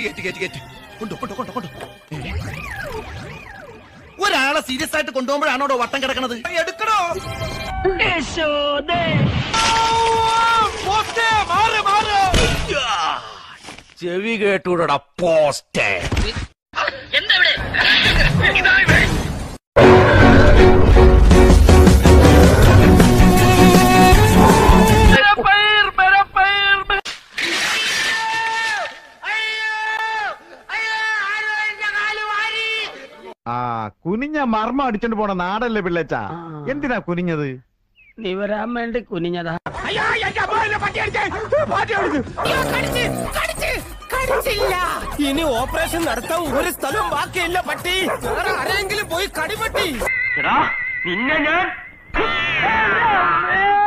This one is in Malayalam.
കേറ്റി കേറ്റി കേറ്റി കൊണ്ടു കൊണ്ടു കൊണ്ടു കൊണ്ടു ഒരാളെ സീരിയസ് ആയിട്ട് കൊണ്ടുപോകുമ്പോഴാണോടോ വട്ടം കിടക്കണത് എടുക്കണോ പോസ്റ്റേ, മാറ്, മാറ്. ചെവി കേട്ടൂടടാ പോസ്റ്റേ ആ കുനിഞ്ഞ മർമ്മം അടിച്ചോണ്ട് പോണ നാടല്ലേ പിള്ളേച്ചാ എന്തിനാ കുനിഞ്ഞത് നീ വരാൻ വേണ്ടി കുനിഞ്ഞതാ ഇനി ഓപ്പറേഷൻ നടത്താൻ ഒരു സ്ഥലവും ബാക്കിയില്ല പട്ടി വേറെ ആരെങ്കിലും പോയി കടിപട്ടി നിന്നെ ഞാൻ